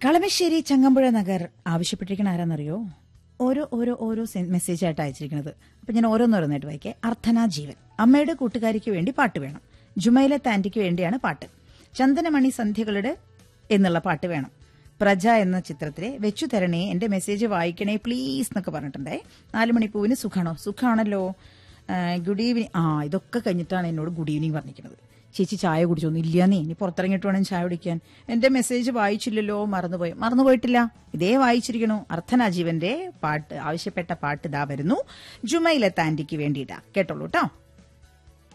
കളമശ്ശേരി ചങ്ങമ്പുഴ നഗർ ആവശ്യപ്പെട്ടിരിക്കണ ആരാന്നറിയോ ഓരോ ഓരോ ഓരോ മെസ്സേജ് ആയിട്ട് അയച്ചിരിക്കുന്നത് അപ്പൊ ഞാൻ ഓരോന്നോരോന്നായിട്ട് വായിക്കേ അർത്ഥന ജീവൻ അമ്മയുടെ കൂട്ടുകാരിക്ക് വേണ്ടി പാട്ട് വേണം ജുമൈല താൻറ്റിക്ക് വേണ്ടിയാണ് പാട്ട് ചന്ദനമണി സന്ധ്യകളുടെ എന്നുള്ള പാട്ട് വേണം പ്രജ എന്ന ചിത്രത്തിലെ വെച്ചു തരണേ എന്റെ മെസ്സേജ് വായിക്കണേ പ്ലീസ് എന്നൊക്കെ പറഞ്ഞിട്ടുണ്ടേ നാല് മണിപ്പൂവിന് സുഖാണോ സുഖാണല്ലോ ഗുഡ് ഈവനിങ് ആ ഇതൊക്കെ കഴിഞ്ഞിട്ടാണ് എന്നോട് ഗുഡ് ഈവനിങ് പറഞ്ഞിരിക്കുന്നത് ചേച്ചി ചായ കുടിച്ചൊന്നും ഇല്ലാന്നേ ഇനി പുറത്തിറങ്ങിയിട്ട് വേണം ചായ കുടിക്കാൻ എന്റെ മെസ്സേജ് വായിച്ചില്ലല്ലോ മറന്നുപോയി മറന്നുപോയിട്ടില്ല ഇതേ വായിച്ചിരിക്കണു അർത്ഥന ജീവന്റെ പാട്ട് ആവശ്യപ്പെട്ട പാട്ട് ഇതാ വരുന്നു ജുമൈല താൻറ്റിക്ക് വേണ്ടിയിട്ടാ കേട്ടോളൂ കേട്ടോ